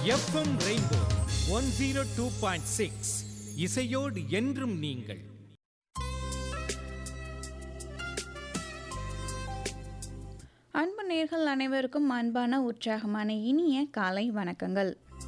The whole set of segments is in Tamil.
FM rainbow one zero two point six இசையோடு என்றும் நீங்கள் அன்பு நேர்கள் அனைவருக்கும் அன்பான உற்சாகமான இனிய காலை வணக்கங்கள்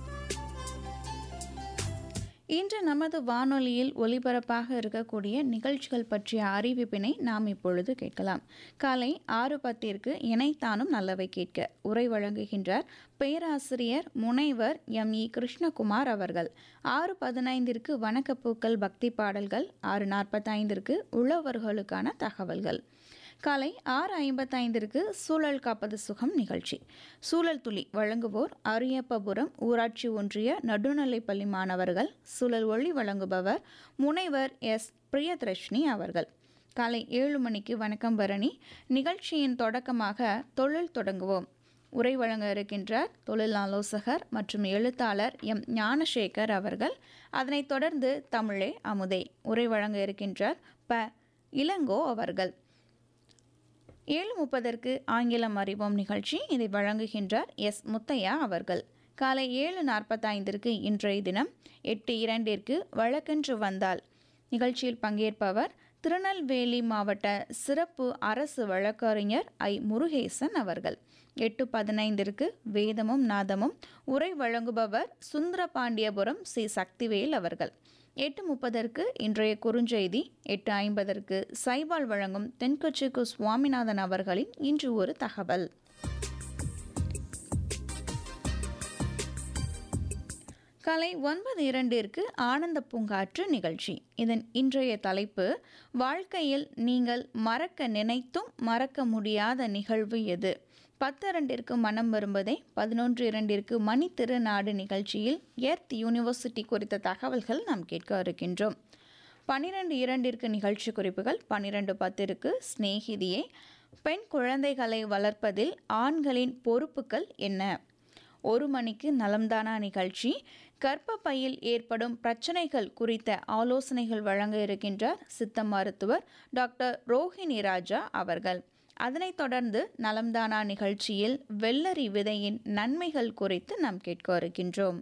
இன்று நமது வானொலியில் ஒலிபரப்பாக இருக்கக்கூடிய நிகழ்ச்சிகள் பற்றிய அறிவிப்பினை நாம் இப்பொழுது கேட்கலாம் காலை ஆறு பத்திற்கு இணைத்தானும் நல்லவை கேட்க உரை வழங்குகின்றார் பேராசிரியர் முனைவர் எம் இ கிருஷ்ணகுமார் அவர்கள் ஆறு பதினைந்திற்கு வணக்கப்பூக்கள் பக்தி பாடல்கள் ஆறு நாற்பத்தைந்திற்கு உழவர்களுக்கான தகவல்கள் காலை ஆறு ஐம்பத்தைந்திற்கு சூழல் காப்பது சுகம் நிகழ்ச்சி சூழல் துளி வழங்குவோர் அரியப்பபுரம் ஊராட்சி ஒன்றிய நடுநிலைப்பள்ளி மாணவர்கள் சூழல் ஒளி வழங்குபவர் முனைவர் எஸ் பிரியதர்ஷினி அவர்கள் காலை ஏழு மணிக்கு வணக்கம் பரணி நிகழ்ச்சியின் தொடக்கமாக தொழில் தொடங்குவோம் உரை வழங்க இருக்கின்றார் தொழில் ஆலோசகர் மற்றும் எழுத்தாளர் எம் ஞானசேகர் அவர்கள் அதனைத் தொடர்ந்து தமிழே அமுதே உரை வழங்க இருக்கின்றார் ப இளங்கோ அவர்கள் ஏழு முப்பதற்கு ஆங்கிலம் அறிவோம் நிகழ்ச்சி இதை வழங்குகின்றார் எஸ் முத்தையா அவர்கள் காலை ஏழு நாற்பத்தைந்திற்கு இன்றைய தினம் எட்டு இரண்டிற்கு வழக்கென்று வந்தால் நிகழ்ச்சியில் பங்கேற்பவர் திருநெல்வேலி மாவட்ட சிறப்பு அரசு வழக்கறிஞர் ஐ முருகேசன் அவர்கள் எட்டு பதினைந்திற்கு வேதமும் நாதமும் உரை வழங்குபவர் சுந்தரபாண்டியபுரம் சி சக்திவேல் அவர்கள் எட்டு முப்பதற்கு இன்றைய குறுஞ்செய்தி எட்டு ஐம்பதற்கு சைபால் வழங்கும் தென்கொச்சிக்கு சுவாமிநாதன் அவர்களின் இன்று ஒரு தகவல் காலை ஒன்பது இரண்டிற்கு ஆனந்த பூங்காற்று நிகழ்ச்சி இதன் இன்றைய தலைப்பு வாழ்க்கையில் நீங்கள் மறக்க நினைத்தும் மறக்க முடியாத நிகழ்வு எது பத்து இரண்டிற்கு மனம் வரும்பதே பதினொன்று இரண்டிற்கு மணி திருநாடு நிகழ்ச்சியில் எர்த் யூனிவர்சிட்டி குறித்த தகவல்கள் நாம் கேட்க இருக்கின்றோம் பன்னிரெண்டு இரண்டிற்கு நிகழ்ச்சி குறிப்புகள் பன்னிரெண்டு பத்திற்கு சிநேகிதியே பெண் குழந்தைகளை வளர்ப்பதில் ஆண்களின் பொறுப்புகள் என்ன ஒரு மணிக்கு நலம்தானா நிகழ்ச்சி கர்ப்பப்பையில் ஏற்படும் பிரச்சனைகள் குறித்த ஆலோசனைகள் வழங்க இருக்கின்றார் சித்த மருத்துவர் டாக்டர் ரோஹிணி ராஜா அவர்கள் அதனைத் தொடர்ந்து நலம்தானா நிகழ்ச்சியில் வெள்ளரி விதையின் நன்மைகள் குறித்து நாம் கேட்க இருக்கின்றோம்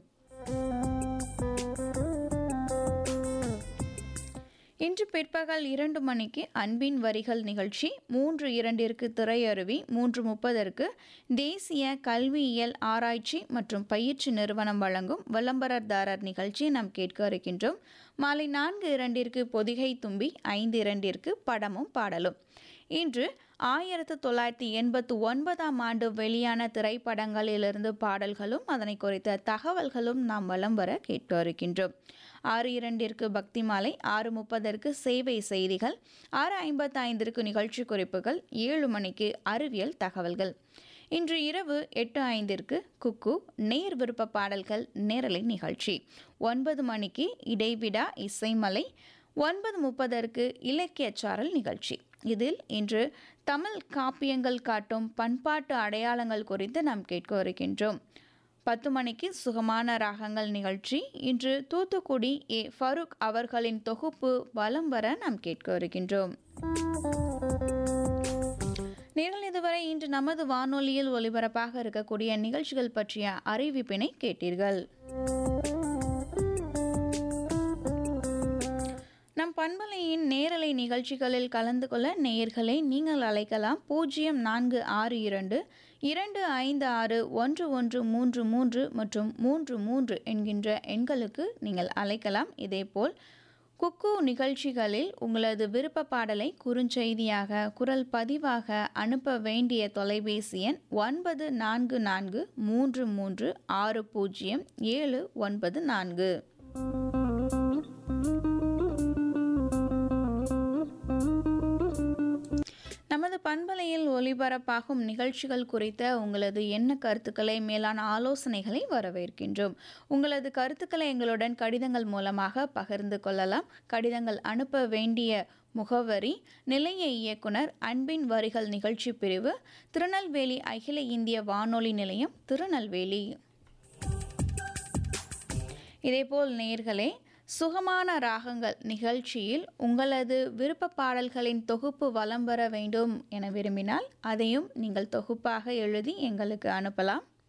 இன்று பிற்பகல் இரண்டு மணிக்கு அன்பின் வரிகள் நிகழ்ச்சி மூன்று இரண்டிற்கு திரையருவி மூன்று முப்பதற்கு தேசிய கல்வியியல் ஆராய்ச்சி மற்றும் பயிற்சி நிறுவனம் வழங்கும் விளம்பரதாரர் நிகழ்ச்சி நாம் கேட்க இருக்கின்றோம் மாலை நான்கு இரண்டிற்கு பொதிகை தும்பி ஐந்து இரண்டிற்கு படமும் பாடலும் இன்று ஆயிரத்து தொள்ளாயிரத்தி எண்பத்து ஒன்பதாம் ஆண்டு வெளியான திரைப்படங்களிலிருந்து பாடல்களும் அதனை குறித்த தகவல்களும் நாம் வலம் வர கேட்டு இருக்கின்றோம் ஆறு இரண்டிற்கு பக்தி மாலை ஆறு முப்பதற்கு சேவை செய்திகள் ஆறு ஐம்பத்தி ஐந்திற்கு நிகழ்ச்சி குறிப்புகள் ஏழு மணிக்கு அறிவியல் தகவல்கள் இன்று இரவு எட்டு ஐந்திற்கு குக்கு நேர் விருப்ப பாடல்கள் நேரலை நிகழ்ச்சி ஒன்பது மணிக்கு இடைவிடா இசைமலை ஒன்பது முப்பதற்கு இலக்கியச்சாரல் நிகழ்ச்சி இதில் இன்று தமிழ் காப்பியங்கள் காட்டும் பண்பாட்டு அடையாளங்கள் குறித்து நாம் கேட்க இருக்கின்றோம் பத்து மணிக்கு சுகமான ராகங்கள் நிகழ்ச்சி இன்று தூத்துக்குடி ஏ ஃபருக் அவர்களின் தொகுப்பு வலம் வர நாம் கேட்க இருக்கின்றோம் நீங்கள் இதுவரை இன்று நமது வானொலியில் ஒலிபரப்பாக இருக்கக்கூடிய நிகழ்ச்சிகள் பற்றிய அறிவிப்பினை கேட்டீர்கள் நம் பண்பலையின் நேரலை நிகழ்ச்சிகளில் கலந்து கொள்ள நேயர்களை நீங்கள் அழைக்கலாம் பூஜ்ஜியம் நான்கு ஆறு இரண்டு இரண்டு ஐந்து ஆறு ஒன்று ஒன்று மூன்று மூன்று மற்றும் மூன்று மூன்று என்கின்ற எண்களுக்கு நீங்கள் அழைக்கலாம் இதேபோல் குக்கு நிகழ்ச்சிகளில் உங்களது விருப்ப பாடலை குறுஞ்செய்தியாக குரல் பதிவாக அனுப்ப வேண்டிய தொலைபேசி எண் ஒன்பது நான்கு நான்கு மூன்று மூன்று ஆறு பூஜ்ஜியம் ஏழு ஒன்பது நான்கு நமது பண்பலையில் ஒலிபரப்பாகும் நிகழ்ச்சிகள் குறித்த உங்களது என்ன கருத்துக்களை மேலான ஆலோசனைகளை வரவேற்கின்றோம் உங்களது கருத்துக்களை எங்களுடன் கடிதங்கள் மூலமாக பகிர்ந்து கொள்ளலாம் கடிதங்கள் அனுப்ப வேண்டிய முகவரி நிலைய இயக்குனர் அன்பின் வரிகள் நிகழ்ச்சி பிரிவு திருநெல்வேலி அகில இந்திய வானொலி நிலையம் திருநெல்வேலி இதேபோல் நேர்களே சுகமான ராகங்கள் நிகழ்ச்சியில் உங்களது விருப்ப பாடல்களின் தொகுப்பு வலம் வர வேண்டும் என விரும்பினால் அதையும் நீங்கள் தொகுப்பாக எழுதி எங்களுக்கு அனுப்பலாம்